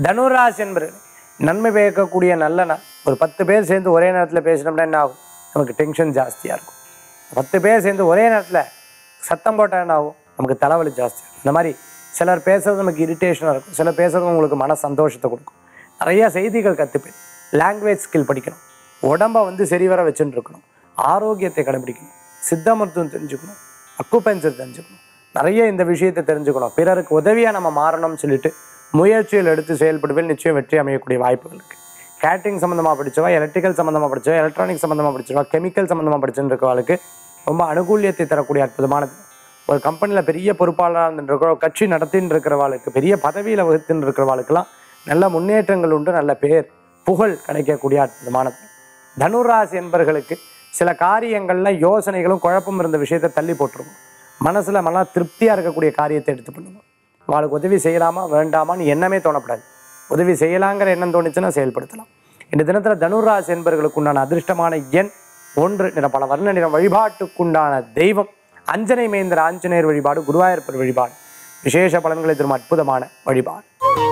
தனுராசி என்பர்கள் நன்மை பயக்கக்கூடிய நல்ல நாள் ஒரு பத்து பேர் சேர்ந்து ஒரே நேரத்தில் பேசினோம்னா என்ன ஆகும் நமக்கு டென்ஷன் ஜாஸ்தியாக இருக்கும் பத்து பேர் சேர்ந்து ஒரே நேரத்தில் சத்தம் போட்டால் என்ன ஆகும் நமக்கு தலைவலி ஜாஸ்தி இந்த மாதிரி சிலர் பேசுறது நமக்கு இரிட்டேஷனாக இருக்கும் சிலர் பேசுறது உங்களுக்கு மன சந்தோஷத்தை கொடுக்கும் நிறைய செய்திகள் கற்றுப்பேன் லாங்குவேஜ் ஸ்கில் படிக்கணும் உடம்ப வந்து சரிவர வச்சுட்டு இருக்கணும் ஆரோக்கியத்தை கடைபிடிக்கணும் சித்த மருத்துவம் தெரிஞ்சுக்கணும் அக்குபென்சர் தெரிஞ்சுக்கணும் நிறைய இந்த விஷயத்தை தெரிஞ்சுக்கணும் பிறருக்கு உதவியாக நம்ம மாறணும்னு சொல்லிட்டு முயற்சிகள் எடுத்து செயல்படுவேன் நிச்சயம் வெற்றி அமையக்கூடிய வாய்ப்புகள் இருக்குது கேட்டரிங் சம்மந்தமாக படிச்சவா எலக்ட்ரிக்கல் சம்மந்தமாக படிச்சவா எலக்ட்ரானிக் சம்மந்தமாக படிச்சவா கெமிக்கல் சம்மந்தமாக படிச்சுட்டு இருக்கவாளுக்கு ரொம்ப அனுகூலியத்தை தரக்கூடிய அற்புதமானது ஒரு கம்பெனியில் பெரிய பொறுப்பாளராக இருந்துட்டு இருக்கிற ஒரு கட்சி நடத்தின்னு இருக்கிறவாளுக்கு பெரிய பதவியில் வகுத்துன்னு இருக்கிறவாளுக்கெல்லாம் நல்ல முன்னேற்றங்கள் உண்டு நல்ல பேர் புகழ் கிடைக்கக்கூடிய அற்புதமானது தனுராசி என்பர்களுக்கு சில காரியங்கள்ல யோசனைகளும் குழப்பம் இருந்த விஷயத்தை தள்ளி போட்டுருவோம் மனசுல மன திருப்தியா இருக்கக்கூடிய காரியத்தை எடுத்து பண்ணுவோம் அவளுக்கு உதவி செய்யலாமா வேண்டாமான்னு எண்ணமே தோணப்படாது உதவி செய்யலாங்கிற எண்ணம் தோணுச்சுன்னா செயல்படுத்தலாம் இந்த தினத்துல தனுராசி என்பர்களுக்கு உண்டான அதிர்ஷ்டமான எண் ஒன்று நிற பல வர்ண நிற வழிபாட்டுக்குண்டான தெய்வம் அஞ்சனை மேந்திர ஆஞ்சநேயர் வழிபாடு குருவாயூர்ப்பர் வழிபாடு விசேஷ பலன்களை தரும் அற்புதமான வழிபாடு